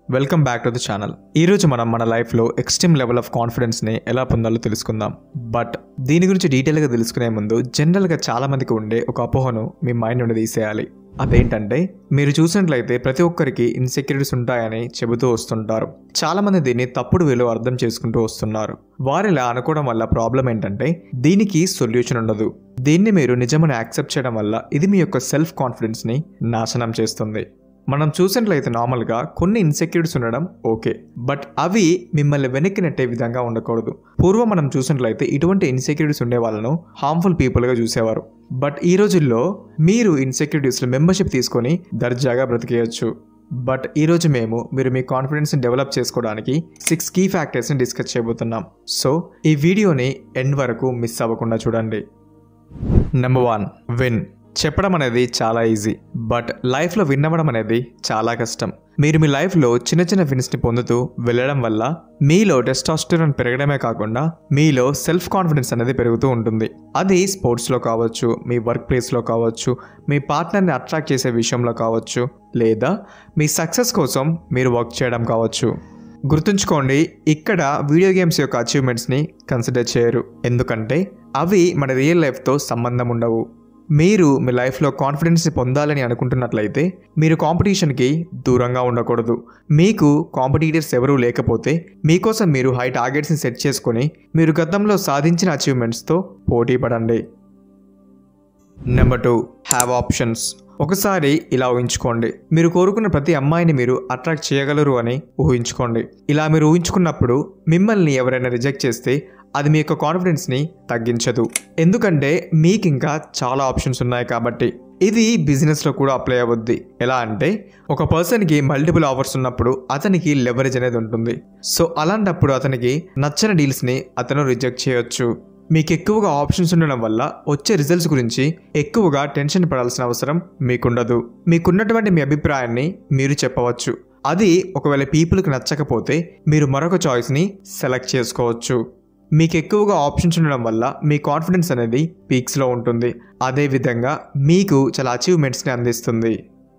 welcome back to the channel ఈరోజు మనం మన లైఫ్లో ఎక్స్ట్రీమ్ లెవెల్ ఆఫ్ కాన్ఫిడెన్స్ని ఎలా పొందాలో తెలుసుకుందాం బట్ దీని గురించి డీటెయిల్గా తెలుసుకునే ముందు జనరల్గా చాలా మందికి ఉండే ఒక అపోహను మీ మైండ్ నుండి తీసేయాలి అదేంటంటే మీరు చూసినట్లయితే ప్రతి ఒక్కరికి ఇన్సెక్యూరిటీస్ ఉంటాయని చెబుతూ వస్తుంటారు చాలా మంది దీన్ని తప్పుడు విలువ అర్థం చేసుకుంటూ వస్తున్నారు వారు ఇలా అనుకోవడం వల్ల ప్రాబ్లం ఏంటంటే దీనికి సొల్యూషన్ ఉండదు దీన్ని మీరు నిజమని యాక్సెప్ట్ చేయడం వల్ల ఇది మీ యొక్క సెల్ఫ్ కాన్ఫిడెన్స్ని నాశనం చేస్తుంది మనం చూసినట్లయితే నార్మల్గా కొన్ని ఇన్సెక్యూరిటీస్ ఉండడం ఓకే బట్ అవి మిమ్మల్ని వెనక్కి నెట్టే విధంగా ఉండకూడదు పూర్వం మనం చూసినట్లయితే ఇటువంటి ఇన్సెక్యూరిటీస్ ఉండే వాళ్ళను హార్మ్ఫుల్ పీపుల్గా చూసేవారు బట్ ఈ రోజుల్లో మీరు ఇన్సెక్యూరిటీస్లో మెంబర్షిప్ తీసుకొని దర్జాగా బ్రతికేయచ్చు బట్ ఈరోజు మేము మీరు మీ కాన్ఫిడెన్స్ని డెవలప్ చేసుకోవడానికి సిక్స్ కీ ఫ్యాక్టర్స్ని డిస్కస్ చేయబోతున్నాం సో ఈ వీడియోని ఎండ్ వరకు మిస్ అవ్వకుండా చూడండి నెంబర్ వన్ విన్ చెప్పడం అనేది చాలా ఈజీ బట్ లైఫ్లో విన్ అవ్వడం అనేది చాలా కష్టం మీరు మీ లైఫ్లో చిన్న చిన్న విన్స్ని పొందుతూ వెళ్ళడం వల్ల మీలో టెస్టాస్టెరాన్ పెరగడమే కాకుండా మీలో సెల్ఫ్ కాన్ఫిడెన్స్ అనేది పెరుగుతూ ఉంటుంది అది స్పోర్ట్స్లో కావచ్చు మీ వర్క్ ప్లేస్లో కావచ్చు మీ పార్ట్నర్ని అట్రాక్ట్ చేసే విషయంలో కావచ్చు లేదా మీ సక్సెస్ కోసం మీరు వర్క్ చేయడం కావచ్చు గుర్తుంచుకోండి ఇక్కడ వీడియో గేమ్స్ యొక్క అచీవ్మెంట్స్ని కన్సిడర్ చేయరు ఎందుకంటే అవి మన రియల్ లైఫ్తో సంబంధం ఉండవు మీరు మీ లైఫ్లో కాన్ఫిడెన్స్ని పొందాలని అనుకుంటున్నట్లయితే మీరు కాంపిటీషన్కి దూరంగా ఉండకూడదు మీకు కాంపిటీటర్స్ ఎవరూ లేకపోతే మీకోసం మీరు హై టార్గెట్స్ని సెట్ చేసుకొని మీరు గతంలో సాధించిన అచీవ్మెంట్స్తో పోటీ పడండి నెంబర్ టూ హ్యావ్ ఆప్షన్స్ ఒకసారి ఇలా ఊహించుకోండి మీరు కోరుకున్న ప్రతి అమ్మాయిని మీరు అట్రాక్ట్ చేయగలరు అని ఊహించుకోండి ఇలా మీరు ఊహించుకున్నప్పుడు మిమ్మల్ని ఎవరైనా రిజెక్ట్ చేస్తే అది మీ యొక్క కాన్ఫిడెన్స్ని తగ్గించదు ఎందుకంటే మీకు ఇంకా చాలా ఆప్షన్స్ ఉన్నాయి కాబట్టి ఇది బిజినెస్లో కూడా అప్లై అవ్వద్ది ఎలా అంటే ఒక పర్సన్కి మల్టిపుల్ ఆఫర్స్ ఉన్నప్పుడు అతనికి లెవరేజ్ అనేది ఉంటుంది సో అలాంటప్పుడు అతనికి నచ్చని డీల్స్ని అతను రిజెక్ట్ చేయొచ్చు మీకు ఎక్కువగా ఆప్షన్స్ ఉండడం వల్ల వచ్చే రిజల్ట్స్ గురించి ఎక్కువగా టెన్షన్ పడాల్సిన అవసరం మీకుండదు మీకున్నటువంటి మీ అభిప్రాయాన్ని మీరు చెప్పవచ్చు అది ఒకవేళ పీపుల్కి నచ్చకపోతే మీరు మరొక చాయిస్ని సెలెక్ట్ చేసుకోవచ్చు మీకు ఎక్కువగా ఆప్షన్స్ ఉండడం వల్ల మీ కాన్ఫిడెన్స్ అనేది పీక్స్లో ఉంటుంది అదేవిధంగా మీకు చాలా అచీవ్మెంట్స్ని అందిస్తుంది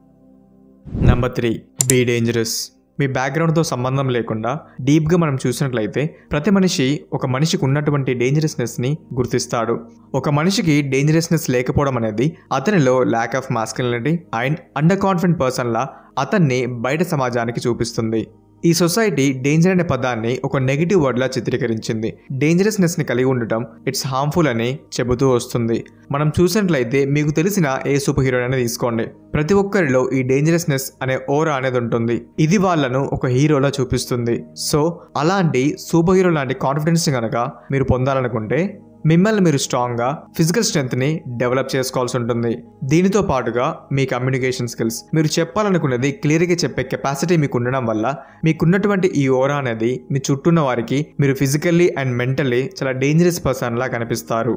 నెంబర్ త్రీ బీ డేంజరస్ మీ బ్యాక్గ్రౌండ్తో సంబంధం లేకుండా డీప్గా మనం చూసినట్లయితే ప్రతి మనిషి ఒక మనిషికి ఉన్నటువంటి డేంజరస్నెస్ని గుర్తిస్తాడు ఒక మనిషికి డేంజరస్నెస్ లేకపోవడం అనేది అతనిలో lack of masculinity and underconfident పర్సన్లా అతన్ని బయట సమాజానికి చూపిస్తుంది ఈ సొసైటీ డేంజర్ అనే పదాన్ని ఒక నెగిటివ్ వర్డ్లా చిత్రీకరించింది డేంజరస్నెస్ని కలిగి ఉండటం ఇట్స్ హార్మ్ఫుల్ అని చెబుతూ వస్తుంది మనం చూసినట్లయితే మీకు తెలిసిన ఏ సూపర్ హీరో అనేది తీసుకోండి ప్రతి ఒక్కరిలో ఈ డేంజరస్నెస్ అనే ఓరా అనేది ఉంటుంది ఇది వాళ్ళను ఒక హీరోలా చూపిస్తుంది సో అలాంటి సూపర్ హీరో లాంటి కాన్ఫిడెన్స్ కనుక మీరు పొందాలనుకుంటే మిమ్మల్ని మీరు స్ట్రాంగ్గా ఫిజికల్ స్ట్రెంగ్త్ని డెవలప్ చేసుకోవాల్సి ఉంటుంది దీనితో పాటుగా మీ కమ్యూనికేషన్ స్కిల్స్ మీరు చెప్పాలనుకున్నది క్లియర్గా చెప్పే కెపాసిటీ మీకు ఉండడం వల్ల మీకున్నటువంటి ఈ ఓరా అనేది మీ చుట్టూన్న వారికి మీరు ఫిజికల్లీ అండ్ మెంటల్లీ చాలా డేంజరస్ పర్సన్లా కనిపిస్తారు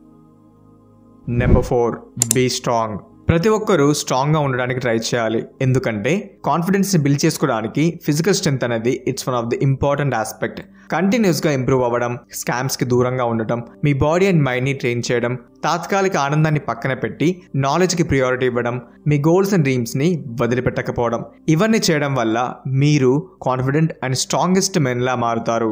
నెంబర్ ఫోర్ బీ స్ట్రాంగ్ ప్రతి ఒక్కరూ స్ట్రాంగ్గా ఉండడానికి ట్రై చేయాలి ఎందుకంటే కాన్ఫిడెన్స్ని బిల్డ్ చేసుకోవడానికి ఫిజికల్ స్ట్రెంత్ అనేది it's one of the important aspect కంటిన్యూస్గా ఇంప్రూవ్ అవ్వడం స్కామ్స్కి దూరంగా ఉండటం మీ బాడీ అండ్ మైండ్ని ట్రైన్ చేయడం తాత్కాలిక ఆనందాన్ని పక్కన పెట్టి నాలెడ్జ్కి ప్రియారిటీ ఇవ్వడం మీ గోల్స్ అండ్ డ్రీమ్స్ని వదిలిపెట్టకపోవడం ఇవన్నీ చేయడం వల్ల మీరు కాన్ఫిడెంట్ అండ్ స్ట్రాంగెస్ట్ మెన్లా మారుతారు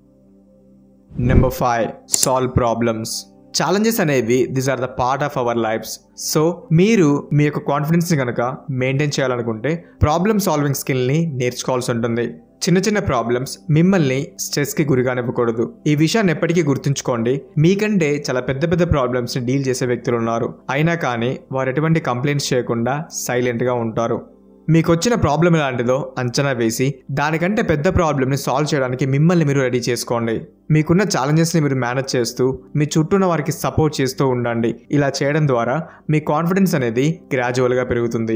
number five solve problems challenges అనేవి this are the part of our lifes so మీరు మీ యొక్క కాన్ఫిడెన్స్ని కనుక మెయింటైన్ చేయాలనుకుంటే ప్రాబ్లమ్ సాల్వింగ్ స్కిల్ని నేర్చుకోవాల్సి ఉంటుంది చిన్న చిన్న ప్రాబ్లమ్స్ మిమ్మల్ని స్ట్రెస్కి గురిగానివ్వకూడదు ఈ విషయాన్ని ఎప్పటికీ గుర్తుంచుకోండి మీకంటే చాలా పెద్ద పెద్ద ప్రాబ్లమ్స్ని డీల్ చేసే వ్యక్తులు ఉన్నారు అయినా కానీ వారు ఎటువంటి కంప్లైంట్స్ చేయకుండా సైలెంట్గా ఉంటారు మీకు వచ్చిన ప్రాబ్లం ఎలాంటిదో అంచనా వేసి దానికంటే పెద్ద ప్రాబ్లమ్ని సాల్వ్ చేయడానికి మిమ్మల్ని మీరు రెడీ చేసుకోండి మీకున్న ఛాలెంజెస్ని మీరు మేనేజ్ చేస్తూ మీ చుట్టూ ఉన్న వారికి సపోర్ట్ చేస్తూ ఉండండి ఇలా చేయడం ద్వారా మీ కాన్ఫిడెన్స్ అనేది గ్రాజువల్గా పెరుగుతుంది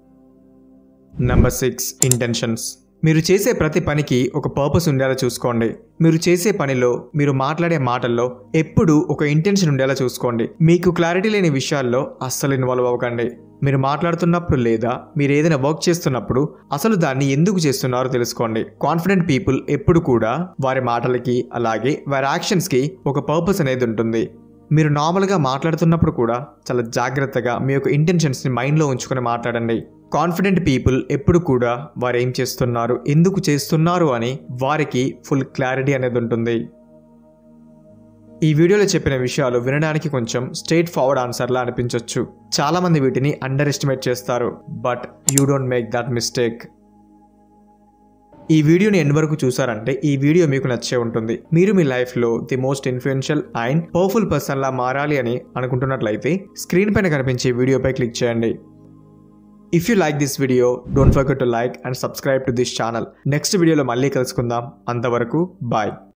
నెంబర్ సిక్స్ ఇంటెన్షన్స్ మీరు చేసే ప్రతి పనికి ఒక పర్పస్ ఉండేలా చూసుకోండి మీరు చేసే పనిలో మీరు మాట్లాడే మాటల్లో ఎప్పుడు ఒక ఇంటెన్షన్ ఉండేలా చూసుకోండి మీకు క్లారిటీ లేని విషయాల్లో అస్సలు ఇన్వాల్వ్ అవ్వకండి మీరు మాట్లాడుతున్నప్పుడు లేదా మీరు ఏదైనా వర్క్ చేస్తున్నప్పుడు అసలు దాన్ని ఎందుకు చేస్తున్నారో తెలుసుకోండి కాన్ఫిడెంట్ పీపుల్ ఎప్పుడు కూడా వారి మాటలకి అలాగే వారి యాక్షన్స్కి ఒక పర్పస్ అనేది ఉంటుంది మీరు నార్మల్గా మాట్లాడుతున్నప్పుడు కూడా చాలా జాగ్రత్తగా మీ యొక్క ఇంటెన్షన్స్ని మైండ్లో ఉంచుకొని మాట్లాడండి కాన్ఫిడెంట్ పీపుల్ ఎప్పుడు కూడా వారు ఏం చేస్తున్నారు ఎందుకు చేస్తున్నారు అని వారికి ఫుల్ క్లారిటీ అనేది ఉంటుంది ఈ వీడియోలో చెప్పిన విషయాలు వినడానికి కొంచెం స్ట్రైట్ ఫార్వర్డ్ ఆన్సర్లా అనిపించవచ్చు చాలా మంది వీటిని అండర్ ఎస్టిమేట్ చేస్తారు but you don't make that mistake ఈ వీడియోని ఎండ్ వరకు చూసారంటే ఈ వీడియో మీకు నచ్చే ఉంటుంది మీరు మీ లైఫ్లో the most influential and powerful పర్సన్లా మారాలి అని అనుకుంటున్నట్లయితే స్క్రీన్ పైన కనిపించే వీడియోపై క్లిక్ చేయండి if you like this video don't forget to like and subscribe to this channel next వీడియోలో మళ్ళీ కలుసుకుందాం అంతవరకు బాయ్